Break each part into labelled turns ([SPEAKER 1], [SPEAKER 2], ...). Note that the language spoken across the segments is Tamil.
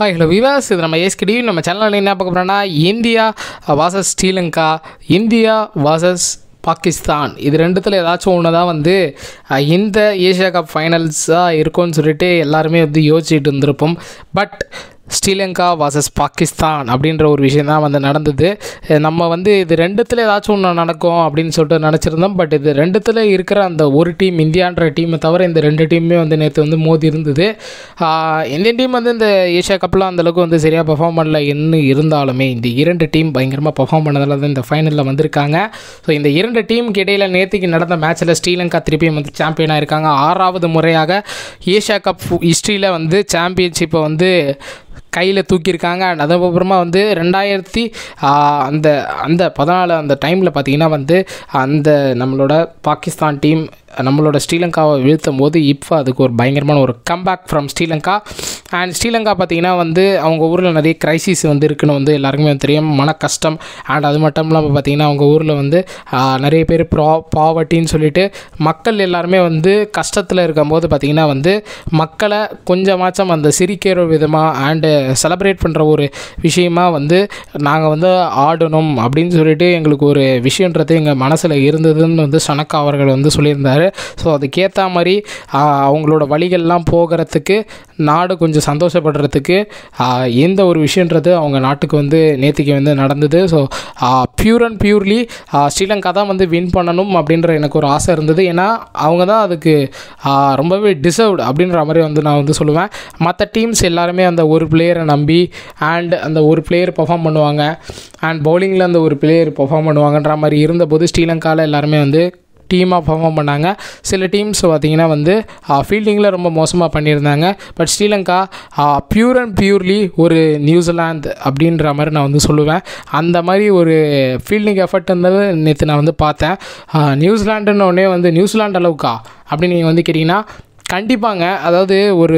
[SPEAKER 1] ஹாய் ஹலோ விவாஸ் இது நம்ம ஏஸ்கடி நம்ம சேனலில் என்ன பார்க்க போகிறோம்னா India versus Sri Lanka India versus Pakistan இது ரெண்டுத்தில் ஏதாச்சும் ஒன்று தான் வந்து அஹ், இந்த ஏஷியா கப் ஃபைனல்ஸாக இருக்கும்னு சொல்லிட்டு எல்லாருமே வந்து யோசிச்சுட்டு இருந்திருப்போம் பட் ஸ்ரீலங்கா வாசஸ் பாகிஸ்தான் அப்படின்ற ஒரு விஷயம் தான் வந்து நடந்தது அஹ் நம்ம வந்து இது ரெண்டுத்தில் ஏதாச்சும் ஒன்று நடக்கும் அப்படின்னு சொல்லிட்டு நினச்சிருந்தோம் பட் இது ரெண்டுத்தில் இருக்கிற அந்த ஒரு டீம் இந்தியான்ற டீமை தவிர இந்த ரெண்டு டீமுமே வந்து நேற்று வந்து மோதி இருந்தது ஆஹ் இந்தியன் டீம் வந்து இந்த ஏஷியா கப்பில் அந்தளவுக்கு வந்து சரியாக பெர்ஃபார்ம் பண்ணல என்ன இருந்தாலுமே இந்த இரண்டு டீம் பயங்கரமாக பெர்ஃபார்ம் பண்ணதால தான் இந்த ஃபைனலில் வந்திருக்காங்க ஸோ இந்த இரண்டு டீமுக்கு இடையில் நேற்றுக்கு நடந்த மேட்ச்சில் ஸ்ரீலங்கா திருப்பியும் வந்து சாம்பியனாக இருக்காங்க ஆறாவது முறையாக ஏஷியா கப் ஹிஸ்ட்ரியில் வந்து சாம்பியன்ஷிப்பை வந்து கையில் தூக்கியிருக்காங்க அண்ட் அதுக்கப்புறமா வந்து ரெண்டாயிரத்தி ஆஹ், அந்த அந்த பதினாலு அந்த டைமில் பார்த்தீங்கன்னா வந்து அந்த நம்மளோட பாகிஸ்தான் டீம் நம்மளோட ஸ்ரீலங்காவை வீழ்த்தும் போது இப்போ அதுக்கு ஒரு பயங்கரமான ஒரு comeback from Sri Lanka and Sri Lanka பார்த்தீங்கன்னா வந்து அவங்க ஊரில் நிறைய கிரைசிஸ் வந்து இருக்குன்னு வந்து எல்லாருக்குமே தெரியும் மன கஷ்டம் அண்ட் அது மட்டும் இல்லாமல் பார்த்தீங்கன்னா அவங்க ஊரில் வந்து ஆஹ், நிறைய பேர் ப்ரா பாவர்ட்டின்னு சொல்லிட்டு மக்கள் எல்லாருமே வந்து கஷ்டத்தில் இருக்கும்போது பார்த்தீங்கன்னா வந்து மக்களை கொஞ்சமாச்சும் அந்த சிரிக்கிற விதமாக அண்டு செலப்ரேட் பண்ணுற ஒரு விஷயமா வந்து நாங்கள் வந்து ஆடணும் அப்படின்னு சொல்லிட்டு எங்களுக்கு ஒரு விஷயன்றது எங்கள் மனசில் இருந்ததுன்னு வந்து சனக்கா அவர்கள் வந்து சொல்லியிருந்தார் ஸோ அதுக்கேற்ற மாதிரி ஆஹ், அவங்களோட வழிகள்லாம் போகிறதுக்கு நாடு கொஞ்சம் சந்தோஷப்படுறதுக்கு ஆஹ், எந்த ஒரு விஷயன்றது அவங்க நாட்டுக்கு வந்து நேற்றுக்கு வந்து நடந்தது so pure and purely Sri Lanka தான் வந்து வின் பண்ணணும் அப்படின்ற எனக்கு ஒரு ஆசை இருந்தது ஏன்னா அவங்க தான் அதுக்கு ஆஹ், ரொம்பவே டிசர்வ்டு அப்படின்ற மாதிரி வந்து நான் வந்து சொல்லுவேன் மற்ற டீம்ஸ் எல்லாருமே அந்த ஒரு பிளேயரை நம்பி அண்ட் அந்த ஒரு பிளேயர் பெர்ஃபார்ம் பண்ணுவாங்க அண்ட் பவுலிங்கில் அந்த ஒரு பிளேயர் பெர்ஃபார்ம் பண்ணுவாங்கன்ற மாதிரி இருந்தபோது ஸ்ரீலங்காவில் எல்லாருமே வந்து டீமாக பெர்ஃபார்ம் பண்ணாங்க சில டீம்ஸ் பார்த்திங்கன்னா வந்து ஃபீல்டிங்கில் ரொம்ப மோசமாக பண்ணியிருந்தாங்க but Sri Lanka pure and purely ஒரு நியூசிலாந்து அப்படின்ற மாதிரி நான் வந்து சொல்லுவேன் அந்த மாதிரி ஒரு ஃபீல்டிங் எஃபர்ட் இருந்தது நேற்று நான் வந்து பார்த்தேன் நியூசிலாண்டுன்னு உடனே வந்து நியூசிலாந்து அளவுக்கா அப்படின்னு நீங்கள் வந்து கேட்டிங்கன்னா கண்டிப்பாங்க அதாவது ஒரு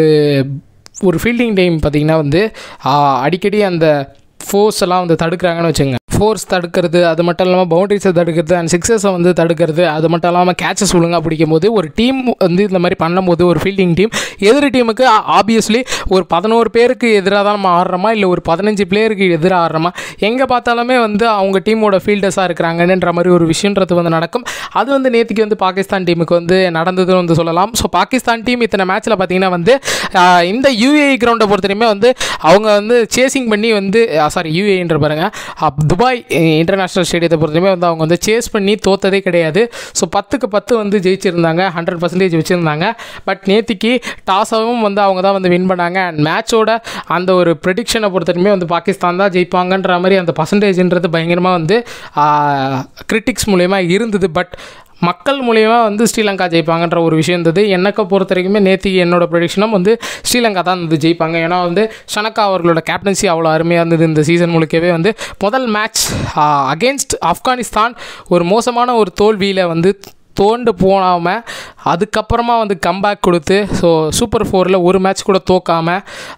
[SPEAKER 1] ஒரு ஃபீல்டிங் டைம் பார்த்திங்கன்னா வந்து ஆஹ், அடிக்கடி அந்த ஃபோர்ஸ் எல்லாம் வந்து தடுக்கிறாங்கன்னு வச்சுங்க ஃபோர்ஸ் தடுக்கிறது அது மட்டும் இல்லாமல் பவுண்டரிஸை தடுக்கிறது அண்ட் சிக்ஸஸை வந்து தடுக்கிறது அது மட்டும் இல்லாமல் கேச்சஸ் ஒழுங்காக பிடிக்கும் போது ஒரு டீம் வந்து இந்த மாதிரி பண்ணும்போது ஒரு ஃபீல்டிங் டீம் எதிரி டீமுக்கு ஆப்வியஸ்லி ஒரு பதினோரு பேருக்கு எதிராக தான் நம்ம ஆடுறோமா இல்லை ஒரு பதினஞ்சு பிளேயருக்கு எதிராக ஆடுறோமா எங்கே பார்த்தாலுமே வந்து அவங்க டீமோட ஃபீல்டர்ஸாக இருக்கிறாங்கன்ற மாதிரி ஒரு விஷயன்றது வந்து நடக்கும் அது வந்து நேற்றுக்கு வந்து பாகிஸ்தான் டீமுக்கு வந்து நடந்ததுன்னு வந்து சொல்லலாம் ஸோ பாகிஸ்தான் டீம் இத்தனை மேட்ச்சில் பார்த்தீங்கன்னா வந்து ஆஹ், இந்த யூஏஇ கிரவுண்டை பொறுத்தவரையுமே வந்து அவங்க வந்து சேசிங் பண்ணி வந்து சாரி யூஏன்ற பாருங்க அப் துபாய் இன்டர்நேஷ்னல் ஸ்டேடியத்தை பொறுத்தவரைமே வந்து அவங்க வந்து சேஸ் பண்ணி தோத்ததே கிடையாது ஸோ பத்துக்கு பத்து வந்து ஜெயிச்சிருந்தாங்க ஹண்ட்ரட் பர்சன்டேஜ் வச்சுருந்தாங்க பட் நேத்திக்கு டாஸாகவும் வந்து அவங்க தான் வந்து வின் பண்ணாங்க அண்ட் மேட்சோட அந்த ஒரு ப்ரெடிக்ஷனை பொறுத்தவரைமே வந்து பாகிஸ்தான் தான் ஜெயிப்பாங்கன்ற மாதிரி அந்த பர்சன்டேஜ்ன்றது பயங்கரமாக வந்து கிரிட்டிக்ஸ் மூலயமா இருந்தது பட் மக்கள் மூலயமா வந்து ஸ்ரீலங்கா ஜெயிப்பாங்கன்ற ஒரு விஷயம் இருந்தது எனக்கு பொறுத்த வரைக்குமே நேற்று என்னோட ப்ரொடிக்ஷனும் வந்து ஸ்ரீலங்கா தான் வந்து ஜெயிப்பாங்க ஏன்னா வந்து ஷனக்கா அவர்களோட கேப்டன்சி அவ்வளோ அருமையாக இருந்தது இந்த சீசன் முழுக்கவே வந்து முதல் மேட்ச் அகேன்ஸ்ட் ஆப்கானிஸ்தான் ஒரு மோசமான ஒரு தோல்வியில் வந்து தோண்டு போகாமல் அதுக்கப்புறமா வந்து கம்பேக் கொடுத்து ஸோ சூப்பர் ஃபோரில் ஒரு மேட்ச் கூட தோக்காமல்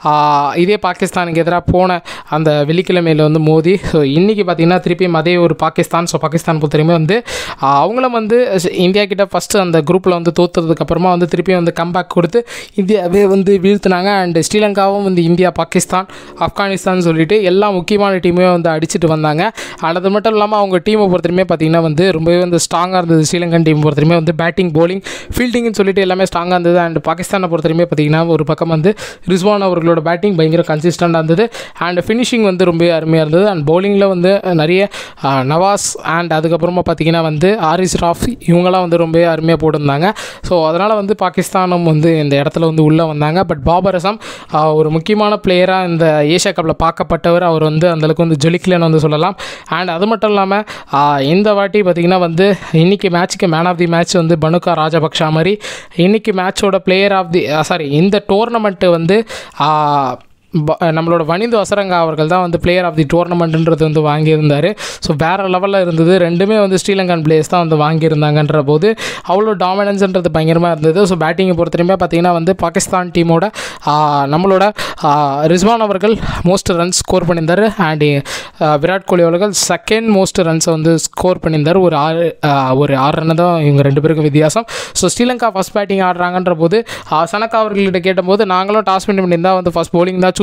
[SPEAKER 1] இதே பாகிஸ்தானுக்கு எதிராக போன அந்த வெள்ளிக்கிழமையில் வந்து மோதி ஸோ இன்றைக்கி பார்த்தீங்கன்னா திருப்பியும் அதே ஒரு பாகிஸ்தான் ஸோ பாகிஸ்தான் பொறுத்தவரையுமே வந்து ஆஹ், அவங்களும் வந்து ஸ்- இந்தியா கிட்ட ஃபஸ்ட்டு அந்த குரூப்பில் வந்து தோத்ததுக்கப்புறமா வந்து திருப்பியும் வந்து கம்பேக் கொடுத்து இந்தியாவே வந்து வீழ்த்தினாங்க அண்ட் ஸ்ரீலங்காவும் வந்து இந்தியா பாகிஸ்தான் ஆப்கானிஸ்தான் சொல்லிட்டு எல்லா முக்கியமான டீமே வந்து அடிச்சுட்டு வந்தாங்க and அது மட்டும் இல்லாமல் அவங்க டீமை பொறுத்தவரையுமே பார்த்தீங்கன்னா வந்து ரொம்பவே வந்து ஸ்ட்ராங்காக இருந்தது ஸ்ரீலங்கன் டீம் பொறுத்தவரையுமே வந்து பேட்டிங் bowling ஃபீல்டிங்னு சொல்லிட்டு எல்லாமே ஸ்ட்ராங்காக இருந்தது அண்ட் பாகிஸ்தானை பொறுத்தவரையுமே பார்த்தீங்கன்னா ஒரு பக்கம் வந்து ரிஸ்வான் அவர்களோட பேட்டிங் பயங்கர கன்சிஸ்டண்டாக இருந்தது அண்ட் ஃபினிஷிங் வந்து ரொம்ப அருமையாக இருந்தது அண்ட் பவுலிங்கில் வந்து நிறைய ஆஹ், நவாஸ் அண்ட் அதுக்கப்புறமா பார்த்தீங்கன்னா வந்து ஆரிஸ் ராஃப் இவங்கெல்லாம் வந்து ரொம்ப அருமையாக போட்டிருந்தாங்க ஸோ அதனால் வந்து பாகிஸ்தானும் வந்து இந்த இடத்துல வந்து உள்ளே வந்தாங்க பட் பாபர் அசாம் ஆஹ், ஒரு முக்கியமான பிளேயராக இந்த ஏஷியா கப்பில் பார்க்கப்பட்டவர் அவர் வந்து அந்தளவுக்கு வந்து ஜொலிக்கலன்னு வந்து சொல்லலாம் அண்ட் அது மட்டும் இல்லாமல் இந்த வாட்டி பார்த்திங்கன்னா வந்து இன்றைக்கி மேட்ச்சுக்கு மேன் ஆஃப் தி மேட்ச் வந்து பனுகா ராஜபக்ஷா மாதிரி இன்றைக்கி மேட்சோட பிளேயர் ஆஃப் தி சாரி இந்த டோர்னமெண்ட்டு வந்து ஆஹ், ப- நம்மளோட வனிந்து அசரங்கா அவர்கள் தான் வந்து பிளேயர் ஆஃப் தி டோர்னமெண்ட்ன்றது வந்து வாங்கியிருந்தார் ஸோ வேறு லெவலில் இருந்தது ரெண்டுமே வந்து ஸ்ரீலங்கன் பிளேயர்ஸ் தான் வந்து வாங்கியிருந்தாங்கன்ற போது அவ்வளோ டாமினன்ஸ்ன்றது பயங்கரமாக இருந்தது ஸோ பேட்டிங்கை பொறுத்தவரையுமே பார்த்தீங்கன்னா வந்து பாகிஸ்தான் டீமோட ஆஹ், நம்மளோட ஆஹ், ரிஸ்வான் அவர்கள் மோஸ்ட் ரன்ஸ் ஸ்கோர் பண்ணியிருந்தார் அண்ட் விராட் கோலி அவர்கள் செகண்ட் மோஸ்ட் ரன்ஸை வந்து ஸ்கோர் பண்ணியிருந்தார் ஒரு ஆறு ஆஹ், ஒரு ஆறு ரன் தான் இவங்க ரெண்டு பேருக்கும் வித்தியாசம் ஸோ ஸ்ரீலங்கா ஃபஸ்ட் பேட்டிங் ஆடுறாங்கன்ற போது ஆஹ், சனக்கா அவர்கள்ட்ட கேட்டபோது நாங்களும் டாஸ் பண்ணி பண்ணியிருந்தா வந்து ஃபஸ்ட் bowling தான் சூஸ்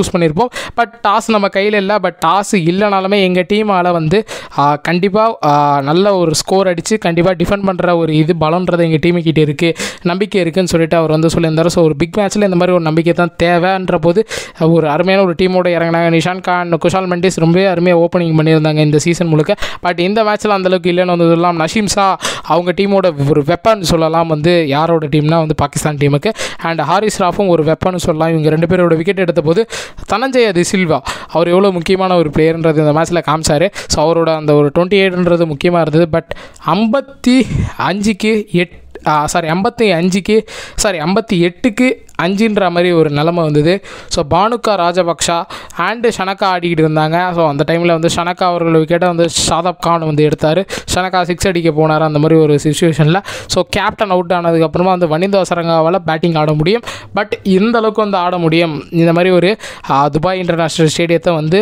[SPEAKER 1] சூஸ் பண்ணியிருப்போம் பட் டாஸ் நம்ம கையில் இல்லை பட் டாஸ் இல்லைனாலுமே எங்கள் டீமால் வந்து கண்டிப்பாக நல்ல ஒரு ஸ்கோர் அடித்து கண்டிப்பாக டிஃபெண்ட் பண்ணுற ஒரு இது பலன்றது எங்கள் டீமுக்கிட்ட இருக்குது நம்பிக்கை இருக்குன்னு சொல்லிட்டு அவர் வந்து சொல்லியிருந்தார் ஸோ ஒரு பிக் மேட்ச்சில் இந்த மாதிரி ஒரு நம்பிக்கை தான் தேவைன்ற போது ஒரு அருமையான ஒரு டீமோட இறங்கினாங்க நிஷான் கான் குஷால் மெண்டிஸ் ரொம்பவே அருமையாக ஓப்பனிங் பண்ணியிருந்தாங்க இந்த சீசன் முழுக்க பட் இந்த மேட்ச்சில் அந்தளவுக்கு இல்லைன்னு வந்து சொல்லலாம் நஷீம் ஷா அவங்க டீமோட ஒரு வெப்பன் சொல்லலாம் வந்து யாரோட டீம்னா வந்து பாகிஸ்தான் டீமுக்கு அண்ட் ஹாரிஸ் ராஃபும் ஒரு வெப்பன் சொல்லலாம் இவங்க ரெண்டு பேரோட விக்கெட் எடுத்த போது தனஞ்சய தி சில்வா அவர் எவ்வளோ முக்கியமான ஒரு பிளேயர்ன்றது இந்த மேட்ச்சில் காமிச்சார் ஸோ அவரோட அந்த ஒரு டுவெண்ட்டி எயிட்ன்றது முக்கியமாக இருந்தது பட் ஐம்பத்தி அஞ்சுக்கு எட் சாரி ஐம்பத்தி அஞ்சுக்கு சாரி ஐம்பத்தி எட்டுக்கு அஞ்சுன்ற மாதிரி ஒரு நிலமை வந்தது ஸோ பானுக்கா ராஜபக்ஷா அண்டு ஷனக்கா ஆடிக்கிட்டு இருந்தாங்க ஸோ அந்த டைமில் வந்து ஷனக்கா அவர்கள் விக்கெட்டை வந்து ஷாதப் கான் வந்து எடுத்தார் ஷனக்கா சிக்ஸ் அடிக்க போனார் அந்த மாதிரி ஒரு சுச்சுவேஷனில் ஸோ கேப்டன் அவுட் ஆனதுக்கப்புறமா வந்து வனிந்த வசரங்காவால் பேட்டிங் ஆட முடியும் பட் இந்த அளவுக்கு வந்து ஆட முடியும் இந்த மாதிரி ஒரு துபாய் இன்டர்நேஷ்னல் ஸ்டேடியத்தை வந்து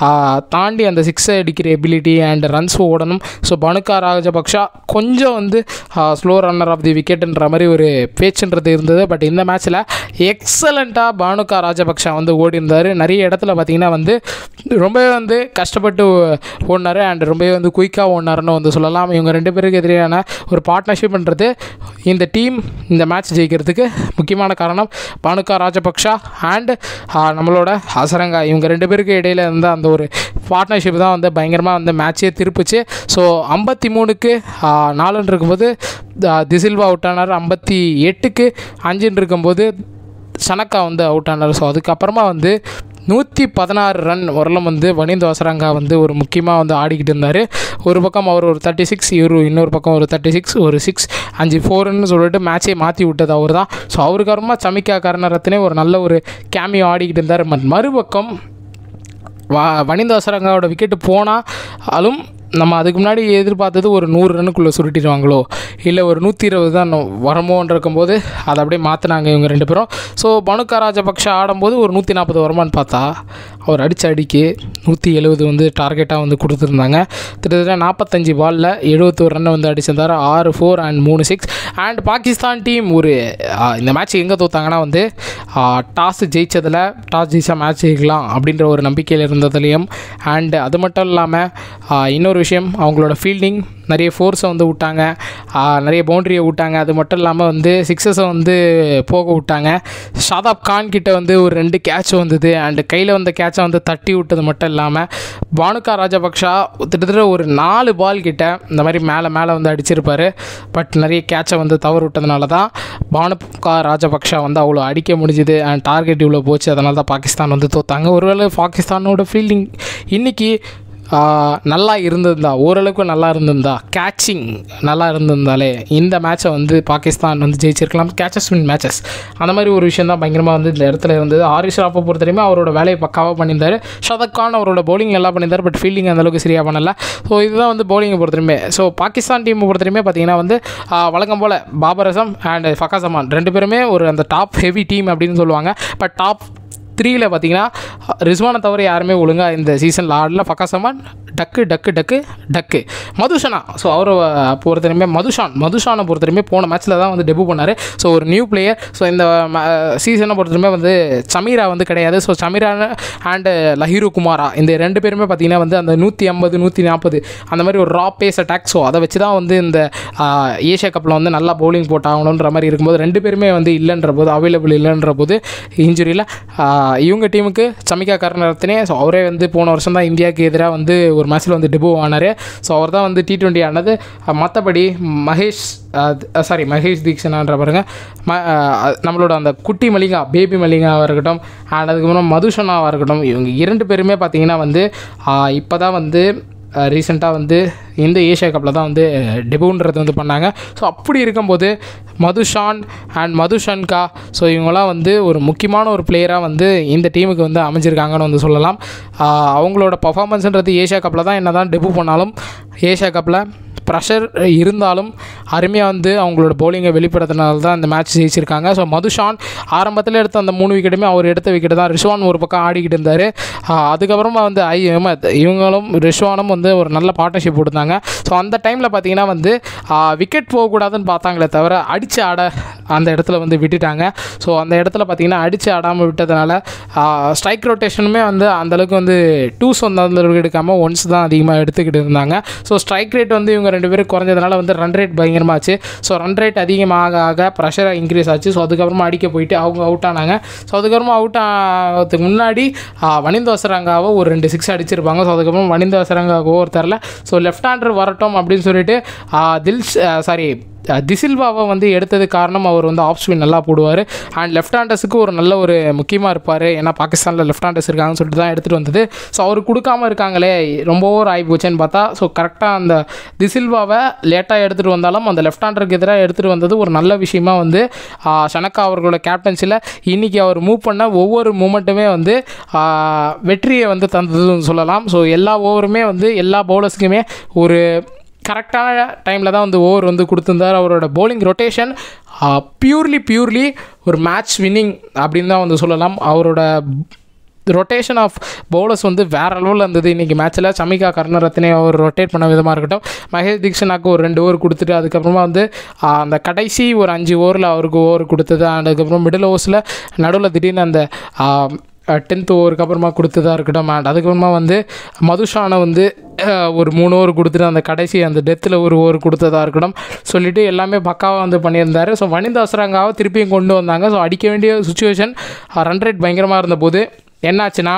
[SPEAKER 1] தாண்டி அந்த சிக்ஸ் அடிக்கிற எபிலிட்டி அண்ட் ரன்ஸ் ஓடணும் ஸோ பானுக்கா ராஜபக்ஷா கொஞ்சம் வந்து ஸ்லோ ரன்னர் ஆஃப் தி விக்கெட்டுன்ற மாதிரி ஒரு பேச்சுன்றது இருந்தது பட் இந்த மேட்ச்சில் எக்ஸலண்ட்டாக பானுகா ராஜபக்ஷா வந்து ஓடி இருந்தார் நிறைய இடத்துல பார்த்தீங்கன்னா வந்து ரொம்பவே வந்து கஷ்டப்பட்டு ஓடினார் அண்ட் ரொம்பவே வந்து குயிக்காக ஓடினாருன்னு வந்து சொல்லலாம் இவங்க ரெண்டு பேருக்கு எதிரான ஒரு பார்ட்னர்ஷிப்ன்றது இந்த டீம் இந்த மேட்ச் ஜெயிக்கிறதுக்கு முக்கியமான காரணம் பானுகா ராஜபக்ஷா அண்ட் நம்மளோட ஹசரங்கா இவங்க ரெண்டு பேருக்கு இடையில் இருந்த அந்த ஒரு பார்ட்னர்ஷிப் தான் வந்து பயங்கரமாக வந்து மேட்சே திருப்பிச்சு ஸோ ஐம்பத்தி மூணுக்கு நாலுன்னு இருக்கும்போது திசில்வா அவுட் ஆனார் ஐம்பத்தி எட்டுக்கு அஞ்சுன்னு இருக்கும்போது சனக்கா வந்து அவுட் ஆனார் ஸோ அதுக்கப்புறமா வந்து நூற்றி பதினாறு ரன் வரலும் வந்து வனிந்து வசரங்கா வந்து ஒரு முக்கியமாக வந்து ஆடிக்கிட்டு இருந்தார் ஒரு பக்கம் அவர் ஒரு தேர்ட்டி சிக்ஸ் இவர் இன்னொரு பக்கம் ஒரு தேர்ட்டி சிக்ஸ் ஒரு சிக்ஸ் அஞ்சு ஃபோருன்னு சொல்லிட்டு மேட்சை மாற்றி விட்டது அவர் தான் ஸோ அவருக்கு அப்புறமா சமிக்கா கருணரத்தினே ஒரு நல்ல ஒரு கேமியோ ஆடிக்கிட்டு இருந்தார் மறுபக்கம் வா வனிந்த வசரங்காவோட விக்கெட்டு போனாலும் நம்ம அதுக்கு முன்னாடி எதிர்பார்த்தது ஒரு நூறு ரன்னுக்குள்ளே சுருட்டிடுவாங்களோ இல்லை ஒரு நூற்றி இருபது தான் வரமோன்னு இருக்கும்போது அதை அப்படியே மாற்றினாங்க இவங்க ரெண்டு பேரும் ஸோ பனுக்கா ராஜபக்ஷ ஆடும்போது ஒரு நூற்றி நாற்பது வருமானு பார்த்தா அவர் அடித்த அடிக்கு நூற்றி எழுபது வந்து டார்கெட்டாக வந்து கொடுத்துருந்தாங்க கிட்டத்தட்ட நாற்பத்தஞ்சு பாலில் எழுபத்தோரு ரன்னை வந்து அடிச்சிருந்தார் ஆறு ஃபோர் அண்ட் மூணு சிக்ஸ் அண்ட் பாகிஸ்தான் டீம் ஒரு இந்த மேட்ச் எங்கே தோத்தாங்கன்னா வந்து டாஸ் ஜெயித்ததில் டாஸ் ஜெயிச்சா மேட்ச் ஜெயிக்கலாம் அப்படின்ற ஒரு நம்பிக்கையில் இருந்ததுலேயும் அண்ட் அது மட்டும் இல்லாமல் இன்னொரு விஷயம் அவங்களோட ஃபீல்டிங் நிறைய ஃபோர்ஸை வந்து விட்டாங்க நிறைய பவுண்ட்ரியை விட்டாங்க அது மட்டும் இல்லாமல் வந்து சிக்ஸஸை வந்து போக விட்டாங்க ஷாதாப் கான் கிட்ட வந்து ஒரு ரெண்டு கேட்ச் வந்தது அண்டு கையில் வந்த கேட்சை வந்து தட்டி விட்டது மட்டும் இல்லாமல் பானுகா ராஜபக்ஷா கிட்டத்தட்ட ஒரு நாலு பால் கிட்ட இந்த மாதிரி மேலே மேலே வந்து அடிச்சிருப்பார் பட் நிறைய கேட்சை வந்து தவறு விட்டதுனால தான் பானுகா ராஜபக்ஷா வந்து அவ்வளோ அடிக்க முடிஞ்சுது அண்ட் டார்கெட் இவ்வளோ போச்சு அதனால தான் பாகிஸ்தான் வந்து தோத்தாங்க ஒருவேளை பாகிஸ்தானோட ஃபீல்டிங் இன்றைக்கி நல்லா இருந்திருந்தா ஓரளவுக்கு நல்லா இருந்திருந்தா கேட்சிங் நல்லா இருந்திருந்தாலே இந்த மேட்சை வந்து பாகிஸ்தான் வந்து ஜெயிச்சிருக்கலாம் கேச்சஸ் வின் மேட்சஸ் அந்த மாதிரி ஒரு விஷயம் தான் பயங்கரமாக வந்து இந்த இடத்துல இருந்தது ஹாரிஸ் ராஃபை பொறுத்தவரையுமே அவரோட வேலையை பக்காவாக பண்ணியிருந்தார் ஷதக் கான் அவரோட பவுலிங் நல்லா பண்ணியிருந்தார் பட் ஃபீல்டிங் அந்தளவுக்கு சரியாக பண்ணல ஸோ இதுதான் வந்து பவுலிங்கை பொறுத்தவரையுமே ஸோ பாகிஸ்தான் டீமை பொறுத்தவரையுமே பார்த்தீங்கன்னா வந்து வழக்கம் போல் பாபர் அசம் அண்ட் ஃபகாசமான் ரெண்டு பேருமே ஒரு அந்த டாப் ஹெவி டீம் அப்படின்னு சொல்லுவாங்க பட் டாப் த்ரீயில் பார்த்தீங்கன்னா ரிஸ்வானை தவிர யாருமே ஒழுங்காக இந்த சீசனில் ஆடல ஃபக்காசமான் டக்கு டக்கு டக்கு டக்கு மதுஷனா ஸோ அவரை பொறுத்தவரையுமே மதுஷான் மதுஷானை பொறுத்தவரையுமே போன மேட்ச்சில் தான் வந்து டெபு பண்ணார் ஸோ ஒரு நியூ பிளேயர் ஸோ இந்த சீசனை பொறுத்தவரைமே வந்து சமீரா வந்து கிடையாது ஸோ சமீரா அண்டு லஹீரு குமாரா இந்த ரெண்டு பேருமே பார்த்தீங்கன்னா வந்து அந்த நூற்றி ஐம்பது நூற்றி நாற்பது அந்த மாதிரி ஒரு ரா பேஸ் அட்டாக் ஸோ அதை வச்சு தான் வந்து இந்த ஏஷியா கப்பில் வந்து நல்லா பவுலிங் போட்டாகணுன்ற மாதிரி இருக்கும்போது ரெண்டு பேருமே வந்து இல்லைன்ற போது அவைலபிள் இல்லைன்ற போது இன்ஜுரியில் இவங்க டீமுக்கு சமிகா கருணரத்னே ஸோ அவரே வந்து போன வருஷம் தான் இந்தியாவுக்கு எதிராக வந்து ஒரு மேட்ச்சில் வந்து டெபு ஆனார் ஸோ அவர் தான் வந்து டி ட்வெண்ட்டி ஆனது மற்றபடி மகேஷ் சாரி மகேஷ் தீக்ஷனான்ற பாருங்க ம நம்மளோட அந்த குட்டி மலிங்கா பேபி மலிங்காவாக இருக்கட்டும் அண்ட் அதுக்கப்புறம் மதுஷனாவாக இருக்கட்டும் இவங்க இரண்டு பேருமே பார்த்தீங்கன்னா வந்து இப்போ தான் வந்து ரீசெண்டாக வந்து இந்த ஏஷியா கப்பில் தான் வந்து டெபுன்றது வந்து பண்ணாங்க ஸோ அப்படி இருக்கும்போது மதுஷான் அண்ட் மதுஷன்கா ஸோ இவங்களாம் வந்து ஒரு முக்கியமான ஒரு பிளேயராக வந்து இந்த டீமுக்கு வந்து அமைஞ்சிருக்காங்கன்னு வந்து சொல்லலாம் அவங்களோட பர்ஃபார்மன்ஸ்ன்றது ஏஷியா கப்பில் தான் என்ன தான் டெபு பண்ணாலும் ஏஷியா கப்பில் ப்ரெஷர் இருந்தாலும் அருமையாக வந்து அவங்களோட பவுலிங்கை வெளிப்படுத்தினால தான் இந்த மேட்ச் ஜெயிச்சிருக்காங்க ஸோ மதுஷான் ஆரம்பத்தில் எடுத்த அந்த மூணு விக்கெட்டுமே அவர் எடுத்த விக்கெட்டு தான் ரிஷ்வான் ஒரு பக்கம் ஆடிக்கிட்டு இருந்தார் அதுக்கப்புறமா வந்து ஐ அஹமத் இவங்களும் ரிஷ்வானும் வந்து ஒரு நல்ல பார்ட்னர்ஷிப் கொடுத்தாங்க ஸோ அந்த டைமில் பார்த்தீங்கன்னா வந்து விக்கெட் போகக்கூடாதுன்னு பார்த்தாங்களே தவிர அடித்து ஆட அந்த இடத்துல வந்து விட்டுட்டாங்க ஸோ அந்த இடத்துல பார்த்தீங்கன்னா அடித்து ஆடாமல் விட்டதுனால ஸ்ட்ரைக் ரொட்டேஷனுமே வந்து அந்தளவுக்கு வந்து டூஸ் வந்து அந்தளவுக்கு எடுக்காமல் ஒன்ஸ் தான் அதிகமாக எடுத்துக்கிட்டு இருந்தாங்க ஸோ ஸ்ட்ரைக் ரேட் வந்து இவங்க ரெண்டு பேரும் குறைஞ்சதுனால வந்து ரன் ரேட் பயங்கரமாச்சு ஸோ ரன் ரேட் அதிகமாக ஆக ப்ரெஷர் இன்க்ரீஸ் ஆச்சு ஸோ அதுக்கப்புறமா அடிக்க போயிட்டு அவங்க அவுட் ஆனாங்க ஸோ அதுக்கப்புறமா அவுட் ஆகிறதுக்கு முன்னாடி வனிந்த வசரங்காவை ஒரு ரெண்டு சிக்ஸ் அடிச்சிருப்பாங்க ஸோ அதுக்கப்புறம் வனிந்த வசரங்காவோ ஒரு தரல ஸோ லெஃப்ட் ஹேண்டர் வரட்டும் அப்படின்னு சொல்லிட்டு ஆ, தில் சாரி திசில்வாவை வந்து எடுத்தது காரணம் அவர் வந்து ஆஃப் ஸ்பின் நல்லா போடுவார் அண்ட் லெஃப்ட் ஹேண்டர்ஸுக்கு ஒரு நல்ல ஒரு முக்கியமாக இருப்பார் ஏன்னா பாகிஸ்தானில் லெஃப்ட் ஹேண்டர்ஸ் இருக்காங்கன்னு சொல்லிட்டு தான் எடுத்துகிட்டு வந்தது ஸோ அவர் கொடுக்காம இருக்காங்களே ரொம்ப ஓவர் ஆகி போச்சேன்னு பார்த்தா ஸோ கரெக்டாக அந்த திசில்வாவை லேட்டாக எடுத்துகிட்டு வந்தாலும் அந்த லெஃப்ட் ஹேண்டருக்கு எதிராக எடுத்துகிட்டு வந்தது ஒரு நல்ல விஷயமா வந்து ஆ, ஷனக்கா அவர்களோட கேப்டன்சியில் இன்றைக்கி அவர் மூவ் பண்ண ஒவ்வொரு மூமெண்ட்டுமே வந்து ஆ, வெற்றியை வந்து தந்ததுன்னு சொல்லலாம் ஸோ எல்லா ஓவருமே வந்து எல்லா பவுலர்ஸுக்குமே ஒரு கரெக்டான டைமில் தான் வந்து ஓவர் வந்து கொடுத்துருந்தார் அவரோட bowling ரொட்டேஷன் பியூர்லி பியூர்லி ஒரு மேட்ச் வின்னிங் அப்படின்னு தான் வந்து சொல்லலாம் அவரோட ரொட்டேஷன் ஆஃப் பவுலர்ஸ் வந்து வேற லெவலில் இருந்தது இன்றைக்கி மேட்ச்சில் சமிகா கருணரத்னே அவர் ரொட்டேட் பண்ண விதமாக இருக்கட்டும் மகேஷ் தீக்ஷனாக்கு ஒரு ரெண்டு ஓவர் கொடுத்துட்டு அதுக்கப்புறமா வந்து ஆ, அந்த கடைசி ஒரு அஞ்சு ஓவரில் அவருக்கு ஓவர் கொடுத்தது and அதுக்கப்புறம் மிடில் ஓவர்ஸில் நடுவில் திடீர்னு அந்த டென்த் ஓவருக்கு அப்புறமா கொடுத்ததா இருக்கட்டும் அண்ட் அதுக்கப்புறமா வந்து மதுஷானை வந்து அஹ், ஒரு மூணு ஓவர் கொடுத்துட்டு அந்த கடைசி அந்த டெத்தில் ஒரு ஓவர் கொடுத்ததா இருக்கட்டும் சொல்லிட்டு எல்லாமே பக்காவாக வந்து பண்ணியிருந்தாரு ஸோ வனிந்த அசரங்காவை திருப்பியும் கொண்டு வந்தாங்க ஸோ அடிக்க வேண்டிய சுச்சுவேஷன் ரன் ரேட் பயங்கரமாக இருந்தபோது என்னாச்சுன்னா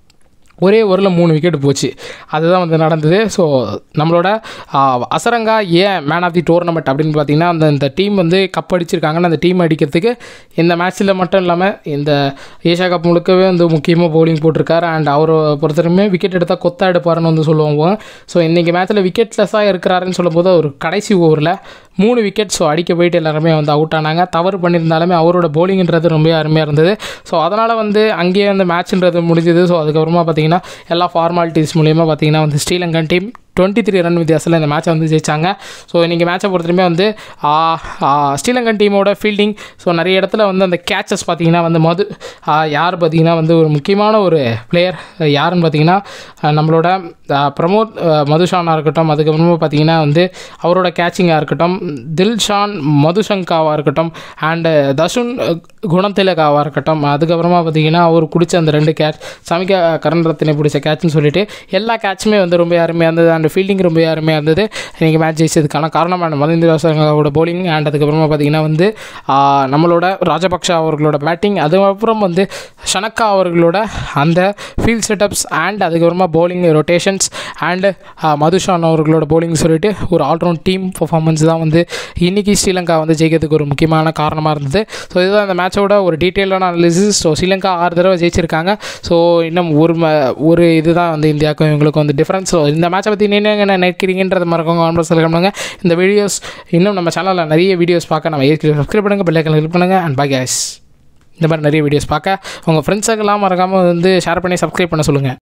[SPEAKER 1] ஒரே ஓவரில் மூணு விக்கெட் போச்சு அதுதான் வந்து நடந்தது ஸோ நம்மளோட ஆ, அசரங்கா ஏன் மேன் ஆஃப் தி டோர்னமெண்ட் அப்படின்னு பார்த்தீங்கன்னா அந்த இந்த டீம் வந்து கப் அடிச்சிருக்காங்கன்னு அந்த டீம் அடிக்கிறதுக்கு இந்த மேட்ச்சில் மட்டும் இல்லாமல் இந்த ஏஷியா கப் முழுக்கவே வந்து முக்கியமாக பவுலிங் போட்டிருக்காரு அண்ட் அவரை பொறுத்தவரையுமே விக்கெட் எடுத்தால் கொத்தா எடுப்பாருன்னு வந்து சொல்லுவாங்க ஸோ இன்றைக்கி மேட்ச்சில் விக்கெட்லெஸ்ஸாக இருக்கிறாருன்னு சொல்லும்போது ஒரு கடைசி ஓவரில் மூணு விக்கெட் ஸோ அடிக்க போயிட்டு எல்லாருமே வந்து அவுட் ஆனாங்க தவறு பண்ணியிருந்தாலுமே அவரோட bowlingன்றது ரொம்ப அருமையாக இருந்தது ஸோ அதனால் வந்து அங்கேயே அந்த மேட்ச்ன்றது முடிஞ்சது ஸோ அதுக்கப்புறமா பார்த்தீங்கன்னா எல்லா ஃபார்மாலிட்டிஸ் மூலியமாக பார்த்தீங்கன்னா வந்து Sri Lankan team twenty three run வித்தியாசத்தில் இந்த மேட்சை வந்து ஜெயிச்சாங்க ஸோ இன்றைக்கி மேட்சை பொறுத்தவரையுமே வந்து ஆ, ஆ, ஸ்ரீலங்கன் டீமோட ஃபீல்டிங் ஸோ நிறைய இடத்துல வந்து அந்த கேச்சஸ் பார்த்தீங்கன்னா வந்து மது ஆ, யார் பார்த்தீங்கன்னா வந்து ஒரு முக்கியமான ஒரு பிளேயர் யாருன்னு பார்த்தீங்கன்னா ஆ, நம்மளோட ஆ, பிரமோத் ஆ, மதுஷானாக இருக்கட்டும் அதுக்கப்புறமா பார்த்தீங்கன்னா வந்து அவரோட கேச்சிங்காக இருக்கட்டும் தில்ஷான் மதுசங்காவாக இருக்கட்டும் அண்டு தசுன் குணத்திலகாவாக இருக்கட்டும் அதுக்கப்புறமா பார்த்தீங்கன்னா அவர் பிடிச்ச அந்த ரெண்டு கேட்ச் சமிகா கரண் ரத்தினை பிடிச்ச கேட்ச்னு சொல்லிட்டு எல்லா கேட்சுமே வந்து ரொம்ப அருமையாக இருந்தது அண்ட் ஃபீல்டிங் ரொம்ப அருமையாக இருந்தது இன்றைக்கி மேட்ச் ஜெயிச்சதுக்கான காரணம் அண்ட் மதிந்திர வாசகங்களோட bowling அண்ட் அதுக்கப்புறமா பார்த்தீங்கன்னா வந்து ஆ, நம்மளோட ராஜபக்ஷ அவர்களோட பேட்டிங் அதுக்கப்புறம் வந்து ஷனக்கா அவர்களோட அந்த ஃபீல்ட் செட்டப்ஸ் அண்ட் அதுக்கப்புறமா bowling ரொட்டேஷன்ஸ் அண்டு மதுஷான் அவர்களோட bowling சொல்லிட்டு ஒரு ஆல்ரவுண்ட் டீம் பர்ஃபார்மன்ஸ் தான் வந்து இன்றைக்கி ஸ்ரீலங்கா வந்து ஜெயிக்கிறதுக்கு ஒரு முக்கியமான காரணமாக இருந்தது ஸோ இதுதான் இந்த மேட்சோட ஒரு டீட்டெயிலான அனாலிசிஸ் ஸோ ஸ்ரீலங்கா ஆறு தடவை ஜெயிச்சிருக்காங்க ஸோ இன்னும் ஒரு ம ஒரு இதுதான் வந்து இந்தியாவுக்கும் இவங்களுக்கும் வந்து டிஃப்ரென்ஸ் ஸோ இந்த மேட்சை பற்றி நீங்கள் என்ன நினைக்கிறீங்கன்றது மறக்காம கான்ஃபரன்ஸ் பண்ணுங்க இந்த வீடியோஸ் இன்னும் நம்ம சேனலில் நிறைய வீடியோஸ் பார்க்க நம்ம ஏற்கனவே சப்ஸ்கிரைப் பண்ணுங்கள் பெல்லைக்கன் கிளிக் பண்ணுங்கள் அண்ட் பை கேஸ் இந்த மாதிரி நிறைய வீடியோஸ் பார்க்க உங்கள் ஃப்ரெண்ட்ஸுக்கெல்லாம் மறக்காமல் வந்து ஷேர் பண்ணி சப்ஸ்கிரைப் பண்ண சொல்லுங்கள்